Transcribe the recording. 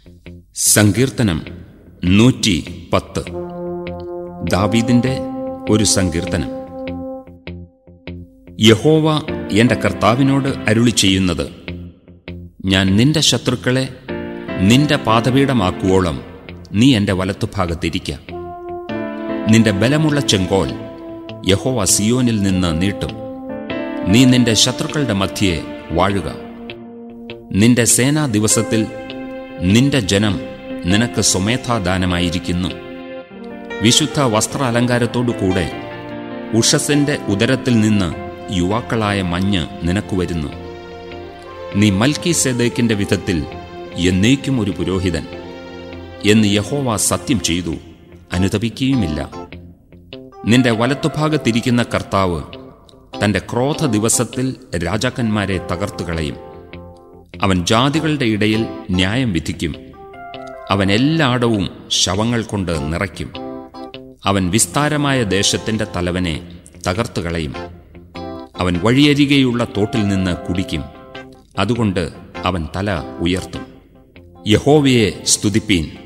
സങ്കീർത്തനം നൂറ്റി പത്ത് ദാവീദിന്റെ ഒരു സങ്കീർത്തനം യഹോവ എന്റെ കർത്താവിനോട് അരുളി ചെയ്യുന്നത് ഞാൻ നിന്റെ ശത്രുക്കളെ നിന്റെ പാതപീഠമാക്കുവോളം നീ എന്റെ വലത്തുഭാഗത്തിരിക്ക നിന്റെ ബലമുള്ള ചെങ്കോൽ യഹോവ സിയോനിൽ നിന്ന് നീട്ടും നീ നിന്റെ ശത്രുക്കളുടെ മധ്യേ വാഴുക നിന്റെ സേനാ ദിവസത്തിൽ നിന്റെ ജനം നിനക്ക് സ്വമേധാദാനമായിരിക്കുന്നു വിശുദ്ധ വസ്ത്രാലങ്കാരത്തോടു കൂടെ ഉഷസിന്റെ ഉദരത്തിൽ നിന്ന് യുവാക്കളായ മഞ്ഞ് നിനക്ക് വരുന്നു നീ മൽക്കി സെദേക്കിന്റെ വിധത്തിൽ എന്നേക്കും ഒരു പുരോഹിതൻ എന്ന് യഹോവ സത്യം ചെയ്തു അനുതപിക്കുകയുമില്ല നിന്റെ വലത്തുഭാഗത്തിരിക്കുന്ന കർത്താവ് തന്റെ ക്രോധ ദിവസത്തിൽ രാജാക്കന്മാരെ തകർത്തുകളയും അവൻ ജാതികളുടെ ഇടയിൽ ന്യായം വിധിക്കും അവൻ എല്ലായിടവും ശവങ്ങൾ കൊണ്ട് നിറയ്ക്കും അവൻ വിസ്താരമായ ദേശത്തിന്റെ തലവനെ തകർത്തുകളയും അവൻ വഴിയരികെയുള്ള തോട്ടിൽ നിന്ന് കുടിക്കും അതുകൊണ്ട് അവൻ തല ഉയർത്തും യഹോവയെ സ്തുതിപ്പീൻ